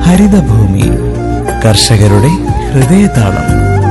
ഹരിതഭൂമി കർഷകരുടെ ഹൃദയതാളം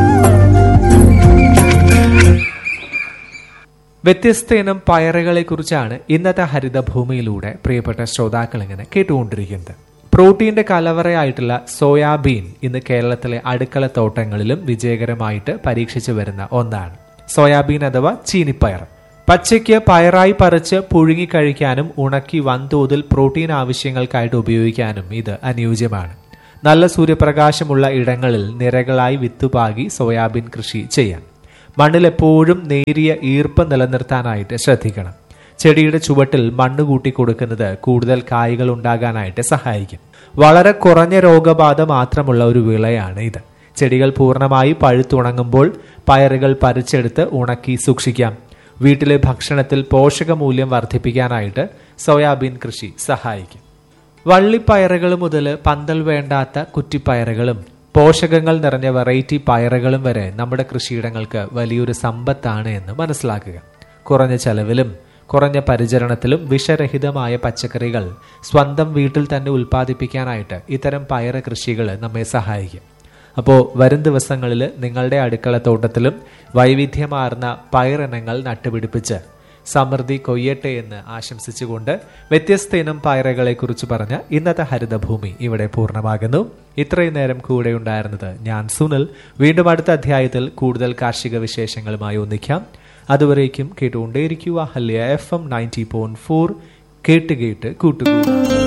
വ്യത്യസ്ത ഇനം പയറുകളെ കുറിച്ചാണ് ഇന്നത്തെ ഹരിതഭൂമിയിലൂടെ പ്രിയപ്പെട്ട ശ്രോതാക്കൾ ഇങ്ങനെ കേട്ടുകൊണ്ടിരിക്കുന്നത് പ്രോട്ടീന്റെ കലവറയായിട്ടുള്ള സോയാബീൻ ഇന്ന് കേരളത്തിലെ അടുക്കള തോട്ടങ്ങളിലും വിജയകരമായിട്ട് പരീക്ഷിച്ചു വരുന്ന ഒന്നാണ് സോയാബീൻ അഥവാ ചീനിപ്പയർ പച്ചയ്ക്ക് പയറായി പറിച്ച് പുഴുങ്ങി കഴിക്കാനും ഉണക്കി വൻതോതിൽ പ്രോട്ടീൻ ആവശ്യങ്ങൾക്കായിട്ട് ഉപയോഗിക്കാനും ഇത് അനുയോജ്യമാണ് നല്ല സൂര്യപ്രകാശമുള്ള ഇടങ്ങളിൽ നിരകളായി വിത്തുപാകി സോയാബീൻ കൃഷി ചെയ്യാം മണ്ണിൽ എപ്പോഴും നേരിയ ഈർപ്പം നിലനിർത്താനായിട്ട് ശ്രദ്ധിക്കണം ചെടിയുടെ ചുവട്ടിൽ മണ്ണ് കൂട്ടി കൊടുക്കുന്നത് കൂടുതൽ കായ്കൾ ഉണ്ടാകാനായിട്ട് സഹായിക്കും വളരെ കുറഞ്ഞ രോഗബാധ മാത്രമുള്ള ഒരു വിളയാണ് ഇത് ചെടികൾ പൂർണ്ണമായി പഴുത്തുണങ്ങുമ്പോൾ പയറുകൾ പറിച്ചെടുത്ത് ഉണക്കി സൂക്ഷിക്കാം വീട്ടിലെ ഭക്ഷണത്തിൽ പോഷകമൂല്യം വർദ്ധിപ്പിക്കാനായിട്ട് സോയാബീൻ കൃഷി സഹായിക്കും വള്ളിപ്പയറുകൾ മുതൽ പന്തൽ വേണ്ടാത്ത കുറ്റിപ്പയറുകളും പോഷകങ്ങൾ നിറഞ്ഞ വെറൈറ്റി പയറുകളും വരെ നമ്മുടെ കൃഷിയിടങ്ങൾക്ക് വലിയൊരു സമ്പത്താണ് എന്ന് മനസ്സിലാക്കുക കുറഞ്ഞ ചെലവിലും കുറഞ്ഞ പരിചരണത്തിലും വിഷരഹിതമായ പച്ചക്കറികൾ സ്വന്തം വീട്ടിൽ തന്നെ ഉൽപ്പാദിപ്പിക്കാനായിട്ട് ഇത്തരം പയറ് കൃഷികൾ നമ്മെ സഹായിക്കും അപ്പോൾ വരും ദിവസങ്ങളിൽ നിങ്ങളുടെ അടുക്കള തോട്ടത്തിലും വൈവിധ്യമാർന്ന പയറിനങ്ങൾ നട്ടുപിടിപ്പിച്ച് സമൃദ്ധി കൊയ്യട്ടെ എന്ന് ആശംസിച്ചുകൊണ്ട് വ്യത്യസ്ത ഇനം പയറുകളെ കുറിച്ച് പറഞ്ഞ ഇന്നത്തെ ഹരിതഭൂമി ഇവിടെ പൂർണ്ണമാകുന്നു ഇത്രയും നേരം കൂടെ ഉണ്ടായിരുന്നത് ഞാൻ സുനിൽ വീണ്ടും അടുത്ത അധ്യായത്തിൽ കൂടുതൽ കാർഷിക വിശേഷങ്ങളുമായി ഒന്നിക്കാം അതുവരേക്കും കേട്ടുകൊണ്ടേയിരിക്കുക ഹല്യ F M ninety point four കേട്ട് കേട്ട് കൂട്ടുകൂടുക